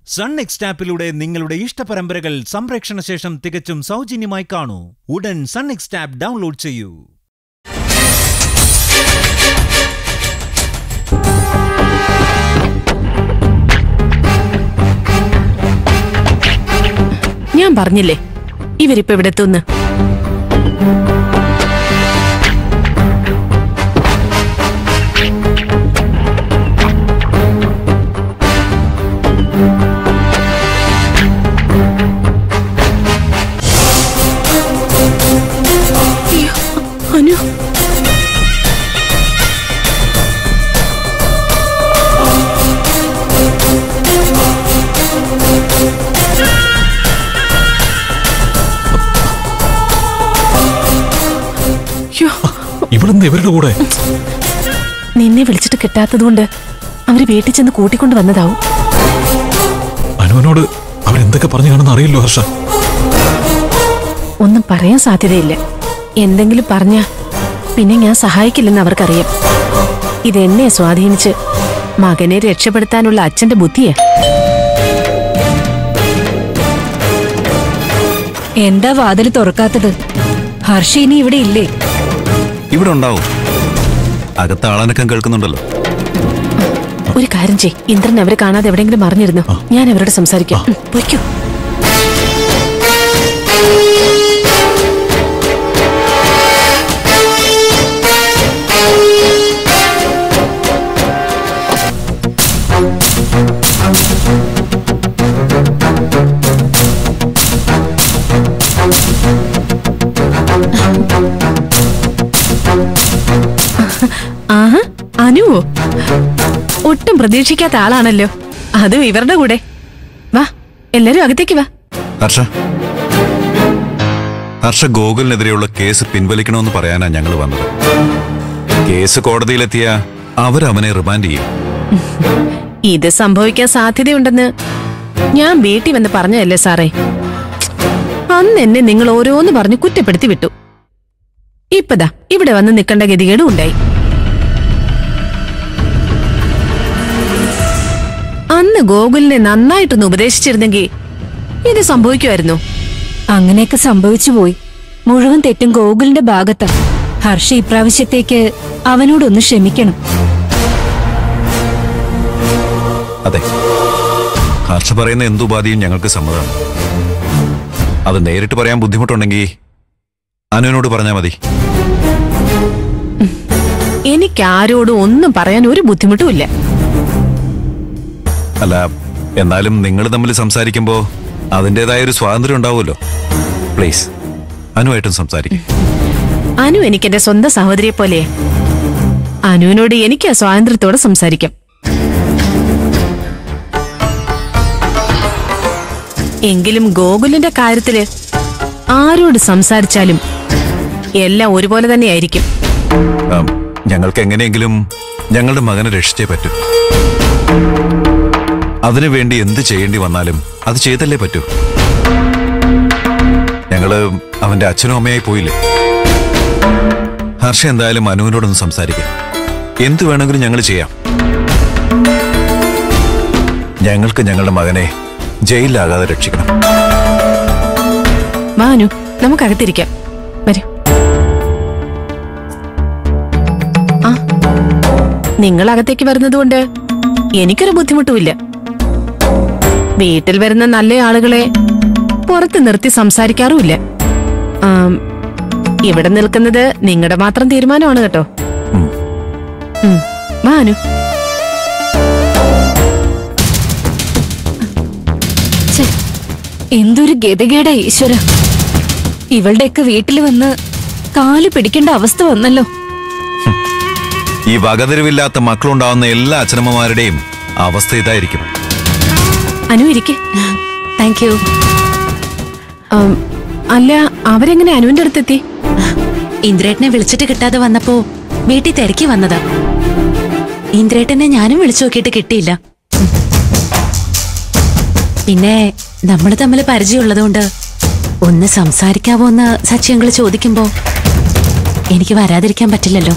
Sun next ആപ്പിലൂടെ നിങ്ങളുടെ ഇഷ്ടപരമ്പരകൾ സംപ്രേക്ഷണ ശേഷം തികച്ചും സൗജന്യമായി കാണൂ ഉടൻ സൺ നെക്സ്റ്റ് ആപ്പ് ഡൗൺലോഡ് ചെയ്യൂ ഞാൻ പറഞ്ഞില്ലേ ഇവരിപ്പോ ഇവിടെ എത്തുന്ന് അയ്യോ, അനു അയ്യോ ഇവിടുന്ന് ഇവരുടെ കൂടെ നിന്നെ വിളിച്ചിട്ട് കിട്ടാത്തതുകൊണ്ട് അവര് വീട്ടിൽ ചെന്ന് കൂട്ടിക്കൊണ്ട് വന്നതാവും അനുവിനോട് അവരെന്തൊക്കെ പറഞ്ഞു കാണുന്ന അറിയില്ലോ ഹർഷ ഒന്നും പറയാൻ സാധ്യതയില്ല എന്തെങ്കിലും പറഞ്ഞ പിന്നെ ഞാൻ സഹായിക്കില്ലെന്ന് അവർക്കറിയാം ഇതെന്നെ സ്വാധീനിച്ച് മകനെ രക്ഷപ്പെടുത്താനുള്ള അച്ഛന്റെ ബുദ്ധിയാ എന്താ വാതിൽ തുറക്കാത്തത് ഹർഷ ഇനി ഇവിടെ ഇല്ലേ ഇവിടെ ഉണ്ടാവും അകത്ത് ആളനക്കം കേൾക്കുന്നുണ്ടല്ലോ ഒരു കാര്യം ചെയ് ഇന്ദ്രൻ അവരെ കാണാതെ എവിടെയെങ്കിലും മറിഞ്ഞിരുന്നു ഞാൻ അവരോട് സംസാരിക്കാം ഉം, പൊയ്ക്കോ ആഹാ അനുവോ ഒട്ടും പ്രതീക്ഷിക്കാത്ത ആളാണല്ലോ അതും ഇവരുടെ കൂടെ വാ എല്ലാരും അകത്തേക്ക് വാ ഹർഷ ഹർഷ ഗോകുലിനെതിരെയുള്ള കേസ് പിൻവലിക്കണമെന്ന് പറയാനാ ഞങ്ങൾ വന്നത് കേസ് കോടതിയിലെത്തിയ അവരവനെ റിമാൻഡ് ചെയ്യും ഇത് സംഭവിക്കാൻ സാധ്യതയുണ്ടെന്ന് ഞാൻ വീട്ടിൽ വന്ന് പറഞ്ഞതല്ലേ സാറേ അന്ന് എന്നെ നിങ്ങൾ ഓരോന്ന് പറഞ്ഞ് കുറ്റപ്പെടുത്തി വിട്ടു ഇപ്പതാ ഇവിടെ വന്ന് നിൽക്കേണ്ട ഗതികേടും ഉണ്ടായി അന്ന് ഗോകുലിനെ നന്നായിട്ടൊന്ന് ഉപദേശിച്ചിരുന്നെങ്കിൽ ഇത് സംഭവിക്കുമായിരുന്നു അങ്ങനെയൊക്കെ സംഭവിച്ചു പോയി മുഴുവൻ തെറ്റും ഗോകുലിന്റെ ഭാഗത്താ ഹർഷ ഇപ്രാവശ്യത്തേക്ക് അവനോടൊന്ന് ക്ഷമിക്കണം അതെ ഹർഷ പറയുന്ന എന്തുപാധിയും ഞങ്ങൾക്ക് സമ്മതമാണ് അത് നേരിട്ട് പറയാൻ ബുദ്ധിമുട്ടുണ്ടെങ്കിൽ അനുവിനോട് പറഞ്ഞാൽ മതി എനിക്ക് ആരോടും ഒന്നും പറയാൻ ഒരു ബുദ്ധിമുട്ടുമില്ല അല്ല എന്നാലും നിങ്ങൾ തമ്മിൽ സംസാരിക്കുമ്പോൾ അതിൻ്റെതായ ഒരു സ്വാതന്ത്ര്യം ഉണ്ടാവുമല്ലോ പ്ലീസ് അനുവായിട്ടും സംസാരിക്കും അനു എനിക്ക് എന്റെ സ്വന്തം സഹോദരിയെ പോലെ അനുവിനോട് എനിക്ക് ആ സ്വാതന്ത്ര്യത്തോടെ സംസാരിക്കാം എങ്കിലും ഗോകുലിന്റെ കാര്യത്തില് ആരോട് സംസാരിച്ചാലും എല്ലാം ഒരുപോലെ തന്നെയായിരിക്കും ആം, ഞങ്ങൾക്ക് എങ്ങനെയെങ്കിലും ഞങ്ങളുടെ മകനെ രക്ഷിച്ചേ പറ്റൂ അതിനു വേണ്ടി എന്ത് ചെയ്യേണ്ടി വന്നാലും അത് ചെയ്തല്ലേ പറ്റൂ ഞങ്ങള് അവന്റെ അച്ഛനും അമ്മയായി പോയില്ലേ ഹർഷ എന്തായാലും അനുവിനോടൊന്ന് സംസാരിക്കാം എന്ത് വേണമെങ്കിലും ഞങ്ങൾ ചെയ്യാം ഞങ്ങൾക്ക് ഞങ്ങളുടെ മകനെ ജയിലിലാകാതെ രക്ഷിക്കണം വാ അനു നമുക്കകത്തിരിക്കാം വരൂ ആ നിങ്ങൾ അകത്തേക്ക് വരുന്നതുകൊണ്ട് എനിക്കൊരു ബുദ്ധിമുട്ടുമില്ല വീട്ടിൽ വരുന്ന നല്ല ആളുകളെ പുറത്ത് നിർത്തി സംസാരിക്കാറുമില്ല ആം, ഇവിടെ നിൽക്കുന്നത് നിങ്ങളുടെ മാത്രം തീരുമാനമാണ് കേട്ടോ ഉം. ഉം, വാ അനു ഛെ, എന്തൊരു ഗതകേടാ ഈശ്വര ഇവളുടെയൊക്കെ വീട്ടിൽ വന്ന് കാല് പിടിക്കേണ്ട അവസ്ഥ വന്നല്ലോ ഈ വകതിരിവില്ലാത്ത മക്കളുണ്ടാവുന്ന എല്ലാ അച്ഛനമ്മമാരുടെയും അവസ്ഥ ഇതായിരിക്കും അനു ഇരിക്കെ താങ്ക് യു ആം, അല്ല അവരെങ്ങനെ അനുവിന്റെ അടുത്തെത്തി ഇന്ദ്രേട്ടനെ വിളിച്ചിട്ട് കിട്ടാതെ വന്നപ്പോ വീട്ടിൽ തിരക്കി വന്നതാ ഇന്ദ്രേട്ടനെ ഞാനും വിളിച്ചു നോക്കിയിട്ട് കിട്ടിയില്ല പിന്നെ നമ്മൾ തമ്മിൽ പരിചയമുള്ളതുകൊണ്ട് ഒന്ന് സംസാരിക്കാവോ എന്ന് സച്ചിയങ്ങള് ചോദിക്കുമ്പോ എനിക്ക് വരാതിരിക്കാൻ പറ്റില്ലല്ലോ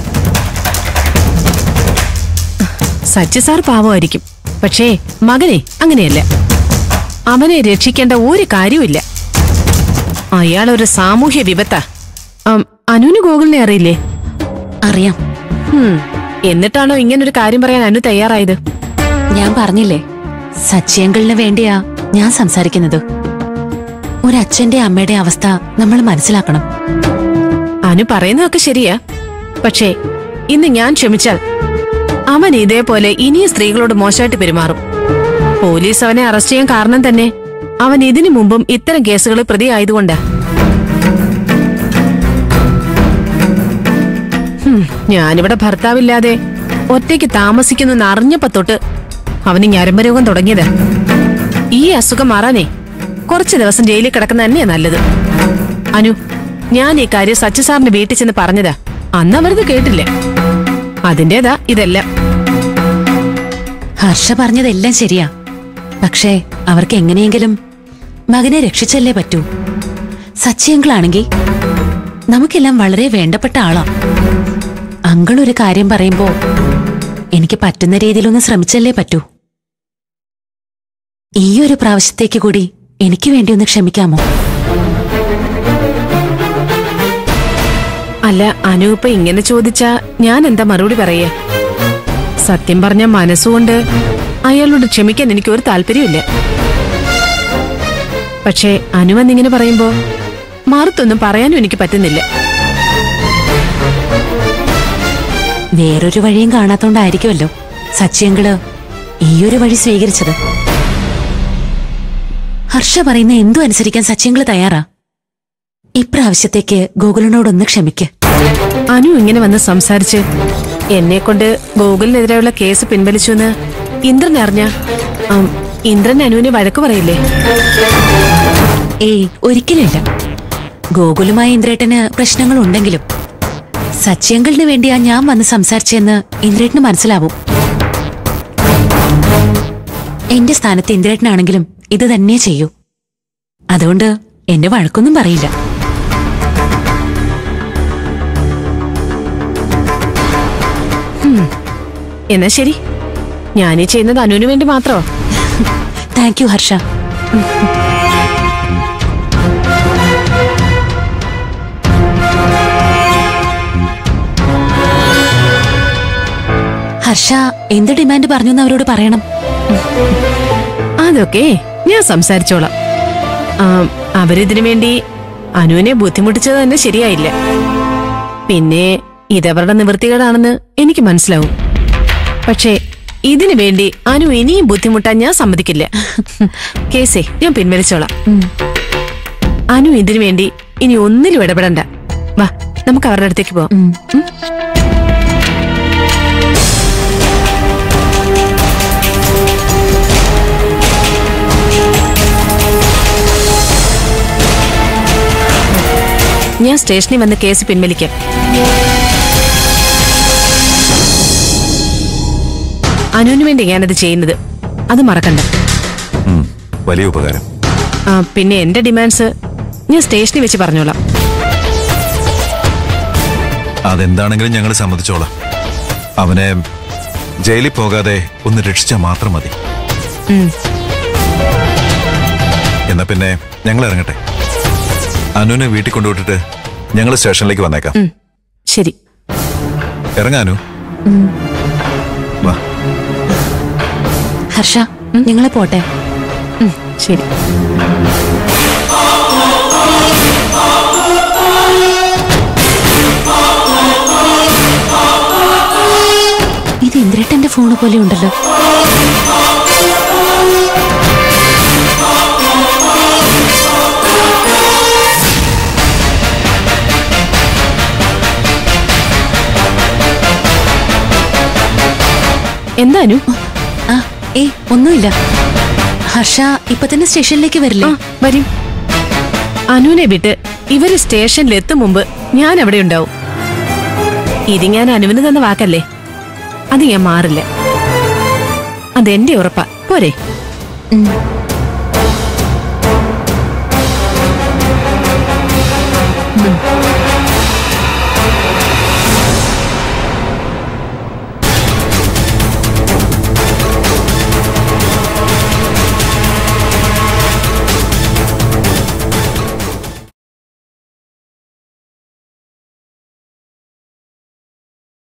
സച്ചി സാർ പാവമായിരിക്കും പക്ഷേ മകനെ അങ്ങനെയല്ല അവനെ രക്ഷിക്കേണ്ട ഒരു കാര്യമില്ല അയാൾ ഒരു സാമൂഹ്യ വിപത്താ ആം, അനുവിന് ഗോകുലിനെ അറിയില്ലേ അറിയാം ഹും, എന്നിട്ടാണോ ഇങ്ങനൊരു കാര്യം പറയാൻ അനു തയ്യാറായത് ഞാൻ പറഞ്ഞില്ലേ സച്ചിയങ്കളിന് വേണ്ടിയാ ഞാൻ സംസാരിക്കുന്നത് ഒരച്ഛന്റെ അമ്മയുടെ അവസ്ഥ നമ്മൾ മനസ്സിലാക്കണം അനു പറയുന്നതൊക്കെ ശരിയാ പക്ഷേ ഇന്ന് ഞാൻ ക്ഷമിച്ചാൽ അവൻ ഇതേപോലെ ഇനിയും സ്ത്രീകളോട് മോശമായിട്ട് പെരുമാറും പോലീസ് അവനെ അറസ്റ്റ് ചെയ്യാൻ കാരണം തന്നെ അവൻ ഇതിനു മുമ്പും ഇത്തരം കേസുകളിൽ പ്രതിയായതുകൊണ്ടാ ഹും, ഞാനിവിടെ ഭർത്താവില്ലാതെ ഒറ്റയ്ക്ക് താമസിക്കുന്നു അറിഞ്ഞപ്പോ തൊട്ട് അവന് ഞരമ്പരോഗം തുടങ്ങിയതാ ഈ അസുഖം മാറാനേ കുറച്ച് ദിവസം ജയിലിൽ കിടക്കുന്ന തന്നെയാ നല്ലത് അനു ഞാൻ ഈ കാര്യം സച്ചു സാറിന്റെ വീട്ടിൽ ചെന്ന് പറഞ്ഞതാ അന്ന് അവരത് കേട്ടില്ല അതിന്റേതാ ഇതെല്ലാം ഹർഷ പറഞ്ഞതെല്ലാം ശരിയാ പക്ഷേ അവർക്ക് എങ്ങനെയെങ്കിലും മകനെ രക്ഷിച്ചല്ലേ പറ്റൂ സച്ചിയങ്കളാണെങ്കിൽ നമുക്കെല്ലാം വളരെ വേണ്ടപ്പെട്ട ആളാ അങ്കിൾ ഒരു കാര്യം പറയുമ്പോ എനിക്ക് പറ്റുന്ന രീതിയിലൊന്ന് ശ്രമിച്ചല്ലേ പറ്റൂ ഈ ഒരു പ്രാവശ്യത്തേക്ക് കൂടി എനിക്ക് വേണ്ടി ഒന്ന് ക്ഷമിക്കാമോ അല്ല അനു ഇപ്പൊ ഇങ്ങനെ ചോദിച്ചാ ഞാൻ എന്താ മറുപടി പറയാ സത്യം പറഞ്ഞ മനസ്സുകൊണ്ട് അയാളോട് ക്ഷമിക്കാൻ എനിക്ക് ഒരു താല്പര്യമില്ല പക്ഷേ അനു എന്നിങ്ങനെ പറയുമ്പോ മറുത്തൊന്നും പറയാനും എനിക്ക് പറ്റുന്നില്ല വേറൊരു വഴിയും കാണാത്തോണ്ടായിരിക്കുമല്ലോ സച്ചിയങ്കള് ഈയൊരു വഴി സ്വീകരിച്ചത് ഹർഷ പറയുന്ന എന്തു അനുസരിക്കാൻ സച്ചിയങ്കള് തയ്യാറാ ഇപ്രാവശ്യത്തേക്ക് ഗോകുലിനോടൊന്ന് ക്ഷമിക്ക് അനു ഇങ്ങനെ വന്ന് സംസാരിച്ച് എന്നെ കൊണ്ട് ഗോകുലിനെതിരെയുള്ള കേസ് പിൻവലിച്ചുവെന്ന് ഇന്ദ്രൻ അറിഞ്ഞ ഇന്ദ്രൻ അനുവിനെ വഴക്ക് പറയില്ലേ ഏയ് ഒരിക്കലുമില്ല ഗോകുലുമായി ഇന്ദ്രേട്ടന് പ്രശ്നങ്ങൾ ഉണ്ടെങ്കിലും സച്ചിയങ്കളിന് വേണ്ടിയാ ഞാൻ വന്ന് സംസാരിച്ചെന്ന് ഇന്ദ്രേട്ടന് മനസ്സിലാവും എന്റെ സ്ഥാനത്ത് ഇന്ദ്രേട്ടനാണെങ്കിലും ഇത് തന്നെ ചെയ്യൂ അതുകൊണ്ട് എന്നെ വഴക്കൊന്നും പറയില്ല എന്നാ ശരി ഞാനീ ചെയ്യുന്നത് അനുവിന് വേണ്ടി മാത്രമോ താങ്ക് യു ഹർഷ ഹർഷ എന്ത് ഡിമാൻഡ് പറഞ്ഞു എന്ന് അവരോട് പറയണം അതൊക്കെ ഞാൻ സംസാരിച്ചോളാം ആ, അവരിതിനു വേണ്ടി അനുവിനെ ബുദ്ധിമുട്ടിച്ചത് തന്നെ ശരിയായില്ല പിന്നെ ഇതവരുടെ നിവൃത്തികേടാണെന്ന് എനിക്ക് മനസ്സിലാവും പക്ഷേ ഇതിനു വേണ്ടി അനു ഇനിയും ബുദ്ധിമുട്ടാൻ ഞാൻ സമ്മതിക്കില്ല കേസേ ഞാൻ പിൻവലിച്ചോളാം അനു ഇതിനു വേണ്ടി ഇനി ഒന്നിലും ഇടപെടണ്ട വാ നമുക്ക് അവരുടെ അടുത്തേക്ക് പോവാം ഉം. ഞാൻ സ്റ്റേഷനിൽ വന്ന് കേസ് പിൻവലിക്കാം അനുവിന് വേണ്ടി ഞാനത് ചെയ്യുന്നത് അത് മറക്കണ്ട ഉം, വലിയ ഉപകാരം ആ, പിന്നെ എന്റെ ഡിമാൻഡ്സ് ഞാൻ സ്റ്റേഷനിൽ വെച്ച് പറഞ്ഞോളാം അതെന്താണെങ്കിലും ഞങ്ങൾ സമ്മതിച്ചോളാം അവനെ ജയിലിൽ പോകാതെ ഒന്ന് രക്ഷിച്ചാൽ മാത്രം മതി ഉം. എന്നാ പിന്നെ ഞങ്ങൾ ഇറങ്ങട്ടെ അനുവിനെ വീട്ടിൽ കൊണ്ടുവിട്ടിട്ട് ഞങ്ങൾ സ്റ്റേഷനിലേക്ക് വന്നേക്കാം ഉം. ശരി ഇറങ്ങാനു വാ ഹർഷ നിങ്ങളെ പോട്ടെ ഉം, ശരി ഇത് ഇന്ദ്രേട്ടന്റെ ഫോണ് പോലെ ഉണ്ടല്ലോ എന്താ അനു ആ ഏയ് ഒന്നുമില്ല ഹർഷ ഇപ്പൊ തന്നെ സ്റ്റേഷനിലേക്ക് ആ വരില്ലേ വരും അനുവിനെ വിട്ട് ഇവര് സ്റ്റേഷനിൽ എത്തും മുമ്പ് ഞാൻ അവിടെ ഉണ്ടാവും ഇത് ഞാൻ അനുവിന് തന്ന വാക്കല്ലേ അത് ഞാൻ മാറില്ല അതെന്റെ ഉറപ്പാ പോരെ ഉം.